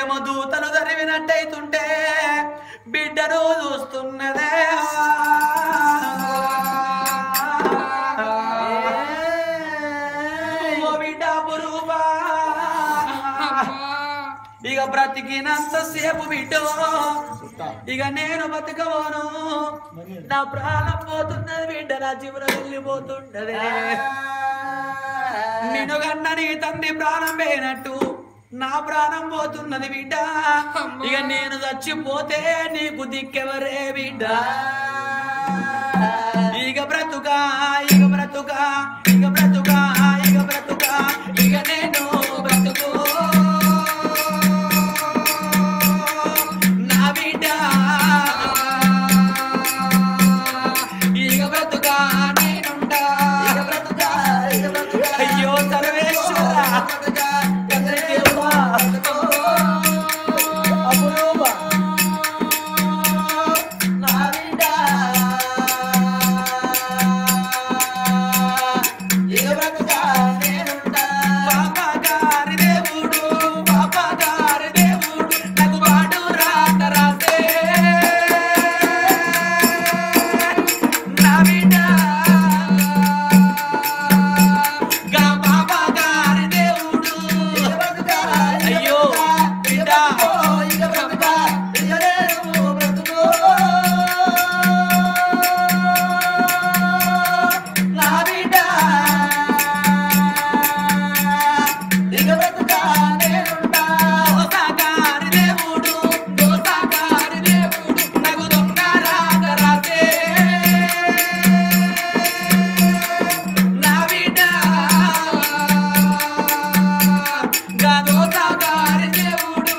ఏమో దూతలు తరివినట్టయితుంటే బిడ్డను చూస్తున్నదే ఓ బిడ్డ పురువా ఇక బ్రతికినంత సేపు బిడ్డో ఇక నేను బతకవను నా ప్రాణం పోతున్నది బిడ్డ నా జీవనం వెళ్ళిపోతున్నదే నేను కన్న నీ తండ్రి ప్రాణం పోయినట్టు నా ప్రాణం పోతున్నది బిడ్డ ఇక నేను చచ్చిపోతే నీకు దిక్కెవరే బిడ్డ ఇక బ్రతుకా ఇక బ్రతుకా ఇక బ్రతుకా ఇక బ్రతుకా ఇక నేను బ్రతుకు నా బిడ్డ ఇక బ్రతుకా నేనుండా ఇక బ్రతుకా ఇక బ్రతుకా అయ్యో సర్వేశ్వర తండ్రి దేవుడా అపురూప నా బిడ్డ ఇక బ్రతుకా నేనుండా బాబా గారి దేవుడు బాబా గారి దేవుడు నాకు వాడు రాత రాసే నా బిడ్డ గా బాబా గారి దేవుడు అయ్యో బిడ్డ నా బిడ్డ దోసగారి దేవుడు దోసగారి దేవుడు నాకు దొంగ రాత రాసే నా బిడ్డ గా దోసగారి దేవుడు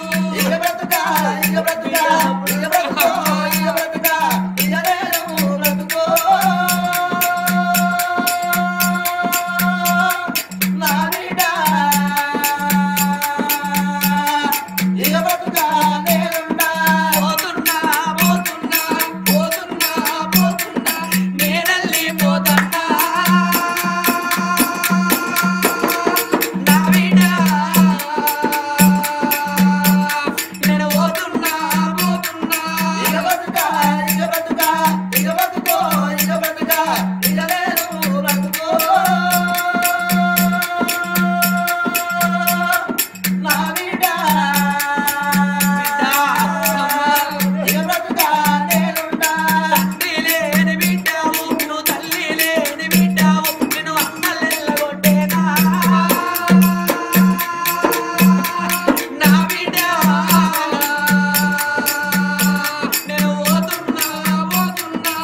నా బిడ్డ పోతున్నా పోతున్నా పోతున్నా పోతున్నా నేనల్లి పోతన్నా నా బిడ్డ నేను పోతున్నా పోతున్నా నా బిడ్డ తండ్రి లేని బిడ్డవు నువ్వు తల్లి లేని బిడ్డవు నేను అన్నలెల్లగొట్టేనా నా బిడ్డ నేను పోతున్నా పోతున్నా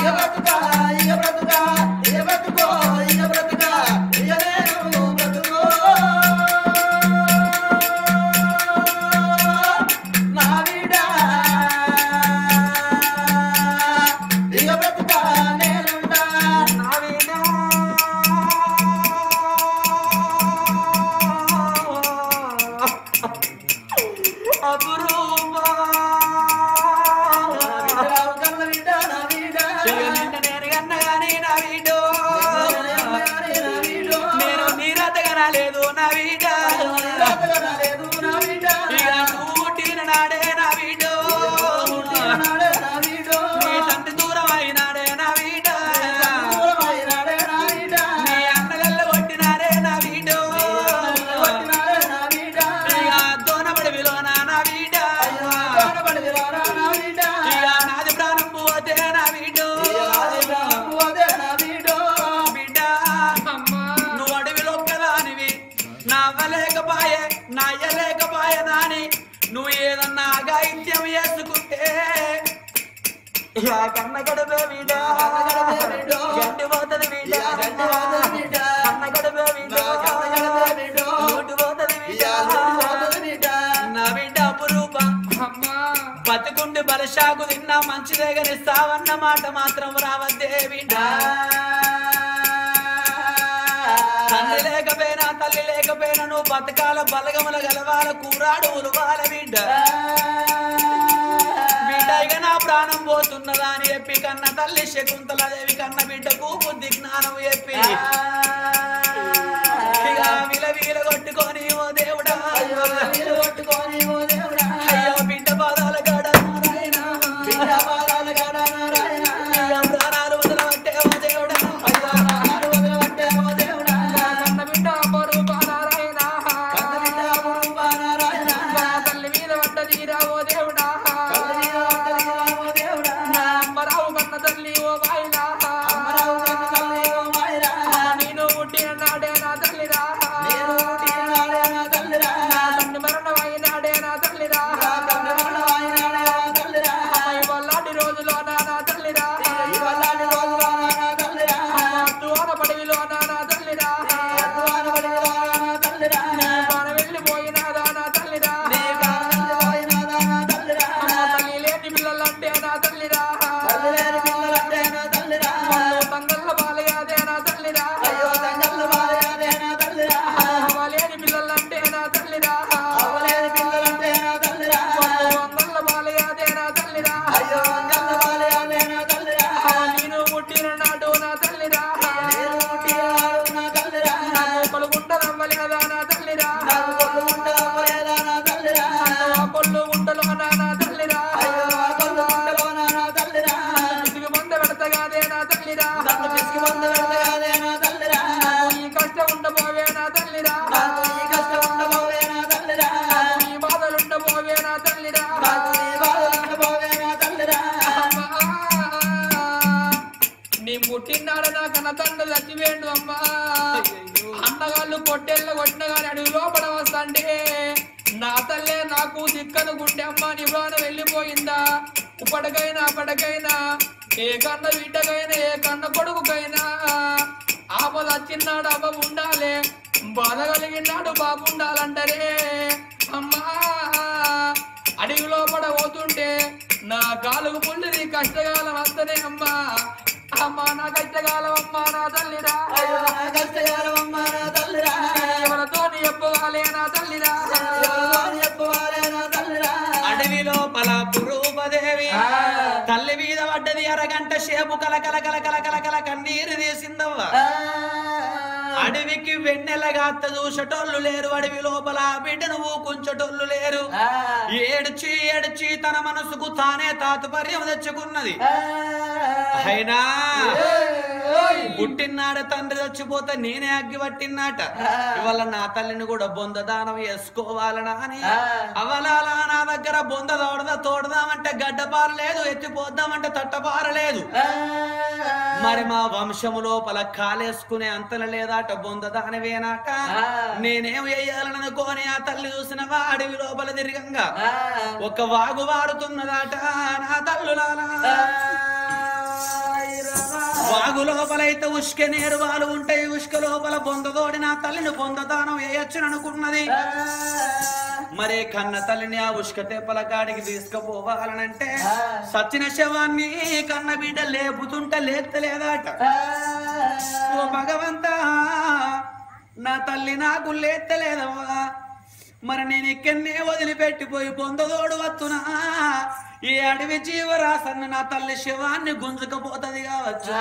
నా బిడ్డ నా బిడ్డ అపురూపా ఇక నిన్ను నేను కన్నగాని నా వీడు నేను నీరతగా రాలేదు నా వీడ ఇక నువ్వు పుట్టిన నాడే నా వీడు నీ తండ్రి దూరం అయినాడే నా వీడ నీ అన్నగల్ల కొట్టినాడే నా వీడు ఇక దోనబడి విలోన నా వీడ ఇక నాది ప్రాణం పోతే నా వీడు బిడ్డ నువ్వు అడవిలో ఒక్కదానివి నా అవ్వలేకపాయే నా అయ్యలేకపాయే నాని నువ్వు ఏదన్నా అగాయిత్యం వేసుకుంటే ఇక కన్న గడపే వీడా గండి పోతది వీడా కన్న గడపే వీడా నోటి పోతది వీడా నా బిడ్డ అపురూపం బతుకుండి బలషాకు తిన్నా మంచిదే గని సావన్న మాట మాత్రం రావద్దే బిడ్డ తండ్రి లేకపోయినా తల్లి లేకపోయినా నువ్వు బతకాల బలగముల గలవాల కూరాడు ఉలవాల బిడ్డ బిడ్డ ఇక నా ప్రాణం పోతున్నదా అని చెప్పి కన్న తల్లి శకుంతలాదేవి కన్న బిడ్డకు బుద్ధి జ్ఞానం చెప్పి ఇక విల వీల కొట్టుకొని ఓ దేవుడా కొట్టుకొని ఓ దేవుడా నా తల్లిరా అవ్వలేని పిల్లలంటే నా తల్లిరా వందల బాలయాదే నా తల్లిరా అయ్యో వందల బాలయాలే నా తల్లిరా నేను పుట్టిన నాడు నా తల్లిరా నేను పుట్టినవాడు నా తల్లిరా కొలుగుంట రవ్వలేదా నా తల్లిరా నాకు కొల్లు ఉండ అవ్వలేదా నా తల్లిరా ఆ కొల్లు గుంటలో నా నా తల్లిరా అయ్యో ఆ కొల్లు ఉంటలోన నా తల్లిరా పిసికి మంద పెడతగాదే నా తల్లిరా నన్ను పిసికి మందు పెడతగాదే నా తల్లిరా ఈ కష్టం ఉండబోవే నా తల్లిరా నాకు ఈ కష్టం ఉండబోవే నా తల్లిరా ఈ బాధలు ఉండబోవే నా తల్లిరా నాకు ఈ బాధలు ఉండబోవే నా తల్లిరా అమ్మా, నీ పుట్టినాడు నా కన్న తండ్రి చచ్చిపోయిండు అమ్మా అన్నగాళ్ళు కొట్టెళ్ళు కొట్టిన గాని అడుగు లోపల వస్తాంటే నా తల్లే నాకు దిక్కను గుండె అమ్మ నివాన వెళ్ళిపోయిందా ఇప్పటికైనా అప్పటికైనా ఏ కన్న బిడ్డకైనా ఏ కన్న కొడుకుకైనా ఆపద వచ్చినాడు అవ్వ ఉండాలి బాధ కలిగినాడు బాబు ఉండాలంటారే అమ్మా అడవి లోపల పోతుంటే నా కాలుగు పుల్లిది కష్టకాలం వస్తనే అమ్మా అమ్మా నా కష్టకాలం అమ్మా నా తల్లిరా అయ్యో నా కష్టకాలం అమ్మ నా తల్లిరా ఎవరితో చెప్పవాలే నా తల్లిరా ఎవరితో చెప్పువాలే నా తల్లిరా అడవి లోపల పురూపదేవి తల్లి మీద పడ్డది అరగంట సేపు కల కల కల కల కల కల కన్నీరు తీసిందవ్వ అడవికి వెన్నెలగా అత్త చూసేటోళ్ళు లేరు అడవి లోపల బిడ్డను ఊకుంచేటోళ్ళు లేరు ఏడ్చి ఏడ్చి తన మనసుకు తానే తాత్పర్యం తెచ్చుకున్నది అయినా పుట్టినాడు తండ్రి చచ్చిపోతే నేనే అగ్గి పట్టినాట ఇవాళ నా తల్లిని కూడా బొందదానం వేసుకోవాలనా అని అవలాల నా దగ్గర బొంద తోడదా తోడదామంటే గడ్డపార లేదు ఎత్తిపోద్దామంటే తట్టపార లేదు మరి మా వంశము లోపల కాలేసుకునే అంతల లేదాట బొందదానవేనాట నేనేం వేయాలనుకోని ఆ తల్లి చూసిన అడవి లోపల తిరిగంగా ఒక వాగు వారుతున్నదాట నా తల్లులాలా వాగు లోపలైతే ఉష్క నేరు వాళ్ళు ఉంటాయి ఉష్క లోపల బొందతోడి నా తల్లిని బొందదానం వేయొచ్చు అనుకున్నది మరి కన్న తల్లిని ఆ ఉష్క తెప్పల కాడికి తీసుకుపోవాలనంటే సచిన శవాన్ని కన్న బిడ్డ లేపుతుంటే లేస్తలేదాట ఓ భగవంతా నా తల్లి నాకు లేత్తలేదవ్వా మరి నేను ఇక్కడనే వదిలిపెట్టిపోయి పొందదోడు వత్తునా ఈ అడవి జీవరాశన్న నా తల్లి శివాన్ని గుంజుకపోతది కావచ్చు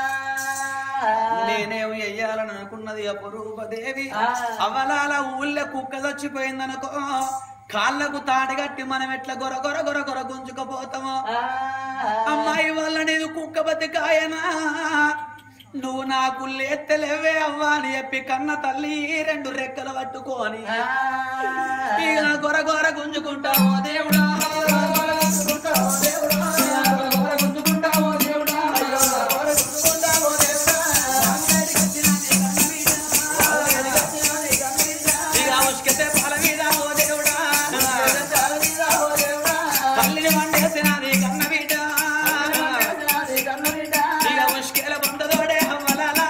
నేనేం వెయ్యాలని అనుకున్నది అపురూపదేవి అవలాల ఊళ్ళో కుక్క చచ్చిపోయిందనుకో కాళ్ళకు తాడిగట్టి మనం ఎట్లా గొర గొర గొర గొర గుంజుకపోతామో అమ్మాయి వల్ల నీది కుక్క బతికాయనా నువ్వు నాకు లేత్తలేవే అవ్వా అని చెప్పి కన్న తల్లి రెండు రెక్కలు పట్టుకొని ఇక గొర గొర గుంజుకుంటావో దేవుడా గొర గుంజుకుంటావో దేవుడా ఇక ఉష్కతే పాల మీద ఓ దేవుడా తల్లిని వండేసినది కన్న బిడ్డ ఇక ఉష్కెల బొందదోడే అవ్వలాలా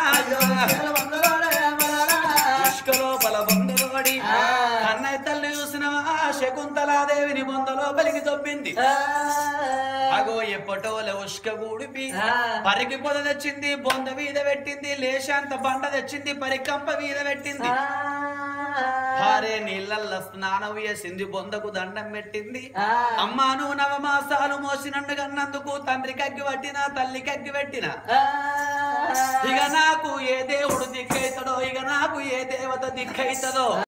ఉష్క లోపల బొందదోడి కన్నయ్య తల్లి చూసినవా శకుంతలాదేవిని బొంద లోపలికి తొబ్బింది అగో ఎప్పటోల ఉష్క గూడిపి పరికి పొద తెచ్చింది బొంద మీద పెట్టింది లేశాంత బండ తెచ్చింది పరికంప మీద పెట్టింది భార్య నీళ్ళల్లో స్నానం చేసింది బొందకు దండం పెట్టింది అమ్మా నువ్వు నవమాసాలు మోసినన్ను కన్నందుకు తండ్రికి అగ్గి పట్టిన తల్లికి అగ్గి పెట్టిన ఇక నాకు ఏ దేవుడు దిక్కైతడో ఇక నాకు ఏ దేవత దిక్కైతదో